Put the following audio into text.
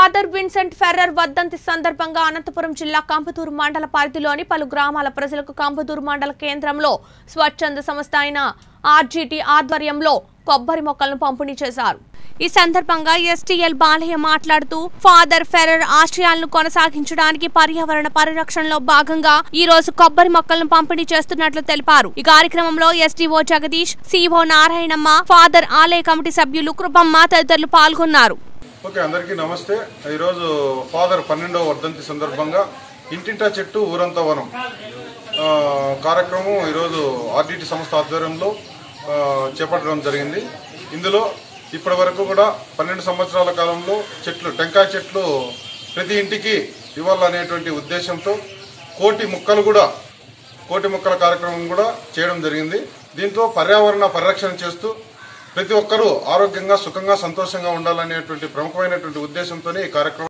father Vincent Ferrer వర్ధంతి సందర్భంగా అనంతపురం జిల్లా కంపతూరు మండల పరిధిలోని పలు గ్రామాల ప్రజలకు కంపతూరు మండల కేంద్రంలో స్వచ్ఛంద సంస్థ అయిన ఆర్జీటీ ఆధ్వర్యంలో కొబ్బరి మొక్కలను పంపిణీ చేశారు ఈ సందర్భంగా ఎస్టీఎల్ బాలయ్య మాట్లాడుతూ ఫాదర్ ఫెర్రర్ ఆశయాలను కొనసాగించడానికి పర్యావరణ పరిరక్షణలో భాగంగా ఈ రోజు కొబ్బరి మొక్కలను పంపిణీ చేస్తున్నట్లు తెలిపారు ఈ కార్యక్రమంలో SDO Jagadish CO Narayanamma father ఆలయ కమిటీ సభ్యులు కృపమ్మ తదితరులు పాల్గొన్నారు ఓకే అందరికీ నమస్తే ఈరోజు ఫాదర్ పన్నెండవ వర్ధంతి సందర్భంగా ఇంటింటా చెట్టు ఊరంతా వనం ఆ, కార్యక్రమం ఈరోజు ఆర్డిటి సంస్థ ఆధ్వర్యంలో ఆ, చేపట్టడం జరిగింది ఇందులో ఇప్పటి వరకు కూడా పన్నెండు సంవత్సరాల కాలంలో చెట్లు టెంకాయ చెట్లు ప్రతి ఇంటికి ఇవ్వాలనేటువంటి ఉద్దేశంతో కోటి మొక్కలు కూడా కోటి మొక్కల కార్యక్రమం కూడా చేయడం జరిగింది దీంతో పర్యావరణ పరిరక్షణ చేస్తూ ప్రతి ఒక్కరూ ఆరోగ్యంగా సుఖంగా సంతోషంగా ఉండాలనేటువంటి ప్రముఖమైనటువంటి ఉద్దేశంతోనే ఈ కార్యక్రమం